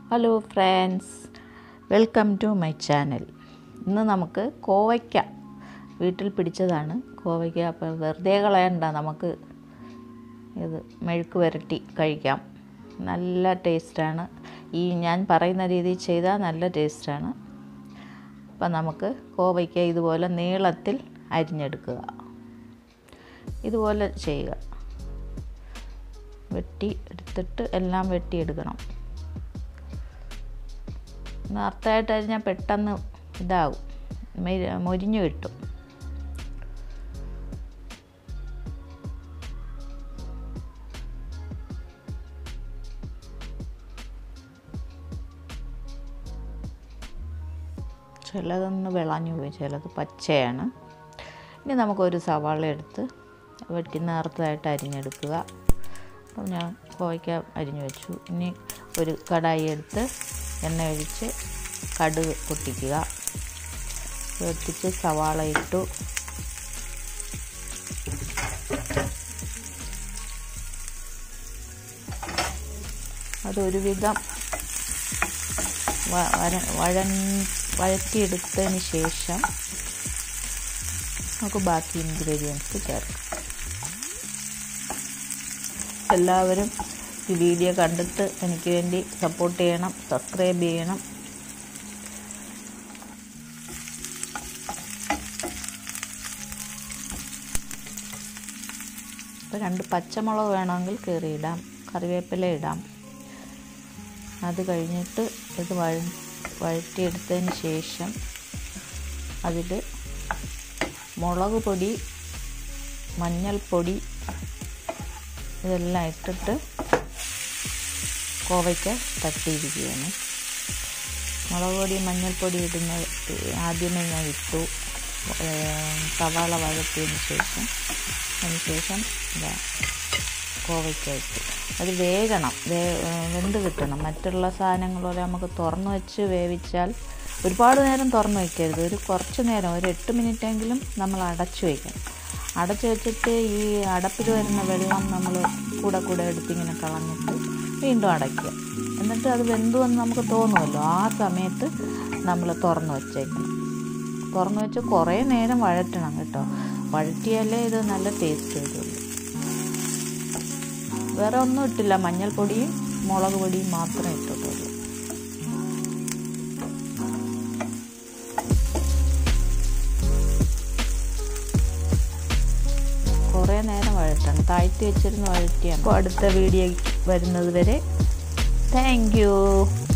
hello friends welcome to my channel ഇന്ന് നമുക്ക് കോവയ്ക്ക വീട്ടിൽ പിടിച്ചതാണ് കോവയ്ക്ക അപ്പോൾ വെറുതെ കളയണ്ട നമുക്ക് ഇത് മെഴുക്ക് പുരട്ടി കഴിക്കാം നല്ല ടേസ്റ്റാണ് ഈ ഞാൻ പറയുന്ന രീതിയിൽ ചെയ്താൽ നല്ല ടേസ്റ്റാണ് അപ്പം നമുക്ക് കോവയ്ക്ക ഇതുപോലെ നീളത്തിൽ അരിഞ്ഞെടുക്കുക ഇതുപോലെ ചെയ്യുക വെട്ടി എടുത്തിട്ട് എല്ലാം വെട്ടിയെടുക്കണം നേർത്തായിട്ട് അരിഞ്ഞാൽ പെട്ടെന്ന് ഇതാവും മൊരിഞ്ഞു കിട്ടും ചിലതൊന്ന് വിളഞ്ഞു പോയി ചിലത് പച്ചയാണ് ഇനി നമുക്കൊരു സവാള എടുത്ത് വെട്ടി നേർത്തതായിട്ട് അരിഞ്ഞെടുക്കുക അപ്പോൾ ഞാൻ കോവയ്ക്ക അരിഞ്ഞു വെച്ചു ഇനി ഒരു കടായി എടുത്ത് എണ്ണ ഒഴിച്ച് കടുക് പൊട്ടിക്കുക പൊട്ടിച്ച് സവാള ഇട്ടു അതൊരുവിധം വര വഴൻ വഴറ്റിയെടുത്തതിന് ശേഷം നമുക്ക് ബാക്കി ഇൻഗ്രീഡിയൻസ് ചേർക്കാം എല്ലാവരും ഈ വീഡിയോ കണ്ടിട്ട് എനിക്ക് വേണ്ടി സപ്പോർട്ട് ചെയ്യണം സബ്സ്ക്രൈബ് ചെയ്യണം ഇപ്പോൾ രണ്ട് പച്ചമുളക് വേണമെങ്കിൽ കീറിയിടാം കറിവേപ്പില ഇടാം അത് കഴിഞ്ഞിട്ട് ഇത് വഴ വഴറ്റിയെടുത്തതിന് ശേഷം അതിൽ മുളക് പൊടി മഞ്ഞൾപ്പൊടി ഇതെല്ലാം ഇട്ടിട്ട് കോവയ്ക്ക തട്ടിയിരിക്കുകയാണ് മുളക് പൊടി മഞ്ഞൾപ്പൊടി ഇടുന്ന ആദ്യമേ ഞാൻ ഇട്ടു സവാള വഴറ്റിയതിന് ശേഷം അതിനുശേഷം ഇതാ കോവയ്ക്ക ഇട്ടു അത് വേകണം വേ വെന്ത് കിട്ടണം മറ്റുള്ള സാധനങ്ങൾ പോലെ നമുക്ക് തുറന്ന് വെച്ച് വേവിച്ചാൽ ഒരുപാട് നേരം തുറന്ന് വയ്ക്കരുത് ഒരു കുറച്ച് നേരം ഒരു എട്ട് മിനിറ്റെങ്കിലും നമ്മൾ അടച്ചു വയ്ക്കണം അടച്ചു വെച്ചിട്ട് ഈ അടപ്പിൽ വരുന്ന വെള്ളം നമ്മൾ കൂടെ കൂടെ എടുത്തിങ്ങനെ കളഞ്ഞിട്ട് വീണ്ടും അടയ്ക്കുക എന്നിട്ട് അത് വെന്തു എന്ന് നമുക്ക് തോന്നുമല്ലോ ആ സമയത്ത് നമ്മൾ തുറന്ന് വെച്ചേക്കണം തുറന്ന് വെച്ച് കുറേ നേരം വഴറ്റണം കേട്ടോ വഴറ്റിയാലേ ഇത് നല്ല ടേസ്റ്റ് വരുള്ളൂ വേറെ ഒന്നും ഇട്ടില്ല മഞ്ഞൾപ്പൊടിയും മുളക് പൊടിയും മാത്രമേ ഇട്ടിട്ടുള്ളൂ കുറേ നേരം വഴറ്റണം താഴ്ത്തി വെച്ചിരുന്ന് വഴറ്റിയാണ് അപ്പോൾ അടുത്ത വീഡിയോ വരുന്നത് വരെ താങ്ക്